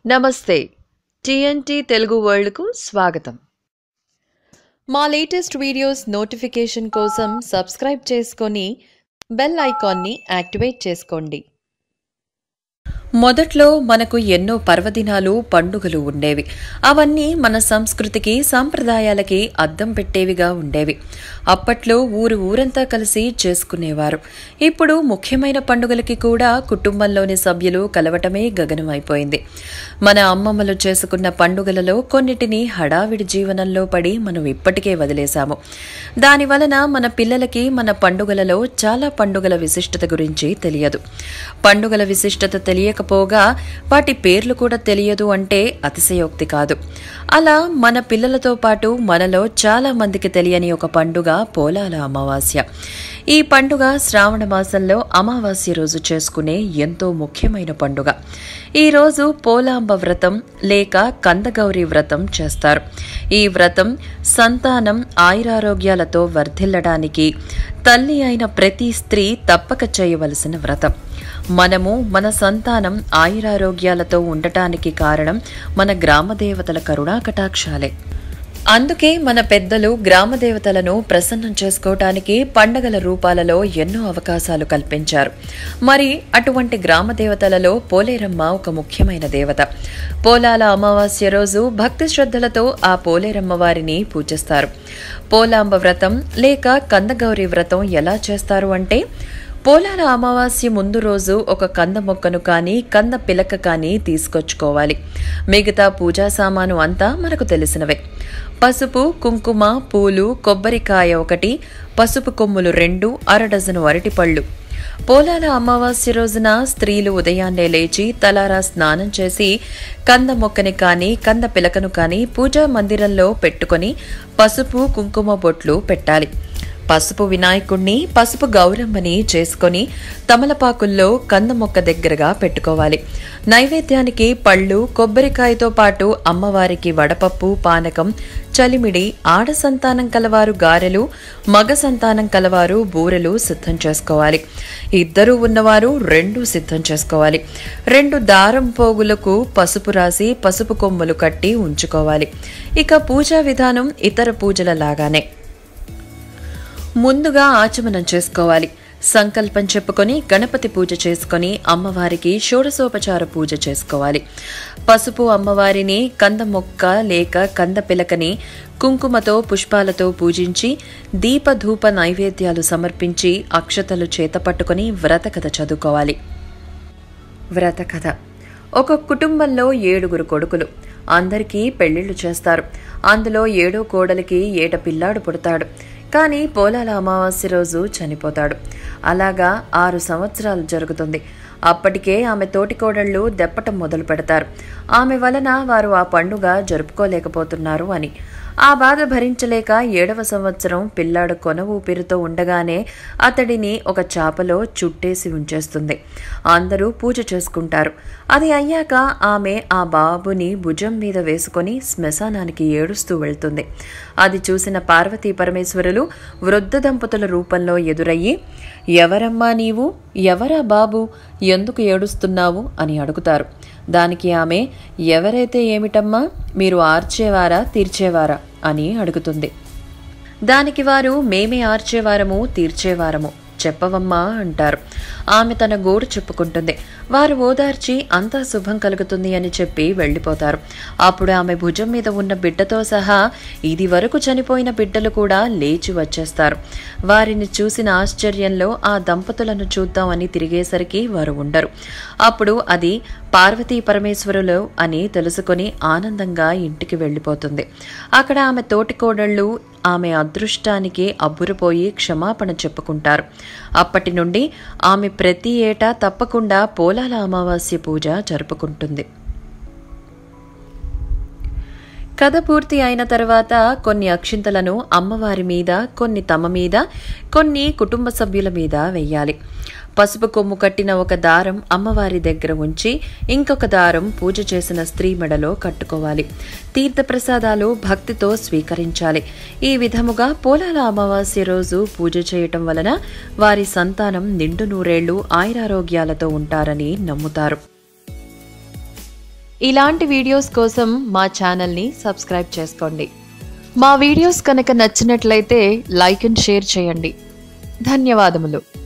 నమస్తే టీఎన్టీ తెలుగు వరల్డ్కు స్వాగతం మా లేటెస్ట్ వీడియోస్ నోటిఫికేషన్ కోసం సబ్స్క్రైబ్ చేసుకొని బెల్ ఐకాన్ని యాక్టివేట్ చేసుకోండి మొదట్లో మనకు ఎన్నో పర్వదినాలు పండుగలు ఉండేవి అవన్నీ మన సంస్కృతికి సాంప్రదాయాలకి అద్దం పెట్టేవిగా ఉండేవి అప్పట్లో ఊరు ఊరంతా కలిసి చేసుకునేవారు ఇప్పుడు ముఖ్యమైన పండుగలకి కూడా కుటుంబంలోని సభ్యులు కలవటమే గగనమైపోయింది మన అమ్మమ్మలు చేసుకున్న పండుగలలో కొన్నిటిని హడావిడి జీవనంలో పడి మనం ఇప్పటికే వదిలేశాము దాని వలన మన పిల్లలకి మన పండుగలలో చాలా పండుగల విశిష్టత గురించి తెలియదు పండుగల విశిష్టత తెలియకపోగా వాటి పేర్లు కూడా తెలియదు అంటే అతిశయోక్తి కాదు అలా మన పిల్లలతో పాటు మనలో చాలా మందికి తెలియని ఒక పండుగ పోలాల అమావాస్య ఈ పండుగ శ్రావణ మాసంలో అమావాస్య రోజు చేసుకునే ఎంతో ముఖ్యమైన పండుగ ఈ రోజు పోలాంబ వ్రతం లేక కందగౌరి వ్రతం చేస్తారు ఈ వ్రతం సంతానం ఆయురారోగ్యాలతో వర్ధిల్లడానికి తల్లి అయిన ప్రతి స్త్రీ తప్పక చేయవలసిన వ్రతం మనము మన సంతానం ఆయురారోగ్యాలతో ఉండటానికి కారణం మన గ్రామదేవతల కరుణా కటాక్షాలే అందుకే మన పెద్దలు గ్రామదేవతలను ప్రసన్నం చేసుకోవటానికి పండగల రూపాలలో ఎన్నో అవకాశాలు కల్పించారు మరి అటువంటి గ్రామదేవతలలో పోలేరమ్మ ఒక ముఖ్యమైన దేవత పోలాల అమావాస్య రోజు భక్తి శ్రద్ధలతో ఆ పోలేరమ్మ వారిని పూజిస్తారు పోలాంబ వ్రతం లేక కందగౌరి వ్రతం ఎలా చేస్తారు అంటే పోలాల అమావాస్య ముందు రోజు ఒక కంద మొక్కను కానీ కంద పిలక కానీ తీసుకొచ్చుకోవాలి మిగతా పూజా సామాను అంతా మనకు తెలిసినవే పసుపు కుంకుమ పూలు కొబ్బరికాయ ఒకటి పసుపు కొమ్ములు రెండు అర డజను అరటిపళ్ళు పోలాల అమావాస్య రోజున స్త్రీలు ఉదయాన్నే లేచి తలారా స్నానం చేసి కంద మొక్కని కానీ కంద పిలకను కానీ పూజా మందిరంలో పెట్టుకొని పసుపు కుంకుమ బొట్లు పెట్టాలి పసుపు వినాయకుణ్ణి పసుపు గౌరమ్మని చేసుకొని తమలపాకుల్లో కంద మొక్క దగ్గరగా పెట్టుకోవాలి నైవేద్యానికి పళ్ళు కొబ్బరికాయతో పాటు అమ్మవారికి వడపప్పు పానకం చలిమిడి ఆడ సంతానం కలవారు గారెలు మగ సంతానం కలవారు బూరెలు సిద్ధం చేసుకోవాలి ఇద్దరు ఉన్నవారు రెండు సిద్ధం చేసుకోవాలి రెండు దారం పోగులకు పసుపు రాసి పసుపు కొమ్ములు కట్టి ఉంచుకోవాలి ఇక పూజా విధానం ఇతర పూజల లాగానే ముందుగా ఆచమనం చేసుకోవాలి సంకల్పం చెప్పుకొని గణపతి పూజ చేసుకొని అమ్మవారికి షోడశోపచార పూజ చేసుకోవాలి పసుపు అమ్మవారిని కంద మొక్క లేక కంద పిలకని కుంకుమతో పుష్పాలతో పూజించి దీపధూప నైవేద్యాలు సమర్పించి అక్షతలు చేత పట్టుకొని వ్రతకథ చదువుకోవాలి వ్రతకథ ఒక కుటుంబంలో ఏడుగురు కొడుకులు అందరికీ పెళ్లిళ్లు చేస్తారు అందులో ఏడో కోడలికి ఏట పిల్లాడు పుడతాడు కానీ పోలాల అమావాస్య రోజు చనిపోతాడు అలాగా ఆరు సంవత్సరాలు జరుగుతుంది అప్పటికే ఆమె తోటి కోడళ్ళు దెప్పటం మొదలు పెడతారు ఆమె వలన వారు ఆ పండుగ జరుపుకోలేకపోతున్నారు అని ఆ బాధ భరించలేక ఏడవ సంవత్సరం పిల్లాడు కొన ఊపిరితో ఉండగానే అతడిని ఒక చాపలో చుట్టేసి ఉంచేస్తుంది అందరూ పూజ చేసుకుంటారు అది అయ్యాక ఆమె ఆ బాబుని భుజం మీద వేసుకొని శ్మశానానికి ఏడుస్తూ వెళ్తుంది అది చూసిన పార్వతీ పరమేశ్వరులు వృద్ధ దంపతుల రూపంలో ఎదురయ్యి ఎవరమ్మా నీవు ఎవరా బాబు ఎందుకు ఏడుస్తున్నావు అని అడుగుతారు దానికి ఆమె ఎవరైతే ఏమిటమ్మా మీరు ఆర్చేవారా తీర్చేవారా అని అడుగుతుంది దానికి వారు మేమే ఆర్చేవారము తీర్చేవారము చెప్పవమ్మా అంటారు ఆమె తన గోడు చెప్పుకుంటుంది వారు ఓదార్చి అంతా శుభం కలుగుతుంది అని చెప్పి వెళ్ళిపోతారు అప్పుడు ఆమె భుజం మీద ఉన్న బిడ్డతో సహా ఇది వరకు చనిపోయిన బిడ్డలు కూడా లేచి వచ్చేస్తారు వారిని చూసిన ఆశ్చర్యంలో ఆ దంపతులను చూద్దామని తిరిగేసరికి వారు ఉండరు అప్పుడు అది పార్వతీ పరమేశ్వరులు అని తెలుసుకొని ఆనందంగా ఇంటికి వెళ్ళిపోతుంది అక్కడ ఆమె తోటికోడళ్ళు ఆమె అదృష్టానికి అబ్బురుపోయి క్షమాపణ చెప్పుకుంటారు అప్పటి నుండి ఆమె ప్రతి ఏటా తప్పకుండా పోలాల అమావాస్య పూజ జరుపుకుంటుంది కథ పూర్తి అయిన తర్వాత కొన్ని అక్షింతలను అమ్మవారి మీద కొన్ని తమ మీద కొన్ని కుటుంబ సభ్యుల మీద వెయ్యాలి పసుపు కొమ్ము కట్టిన ఒక దారం అమ్మవారి దగ్గర ఉంచి ఇంకొక దారం పూజ చేసిన స్త్రీ మెడలో కట్టుకోవాలి తీర్థప్రసాదాలు భక్తితో స్వీకరించాలి ఈ విధముగా పోలాల అమావాస్య రోజు పూజ చేయటం వలన వారి సంతానం నిండు నూరేళ్లు ఆయురారోగ్యాలతో ఉంటారని నమ్ముతారు ఇలాంటి వీడియోస్ కోసం మా ఛానల్ని సబ్స్క్రైబ్ చేసుకోండి మా వీడియోస్ కనుక నచ్చినట్లయితే లైక్ అండ్ షేర్ చేయండి ధన్యవాదములు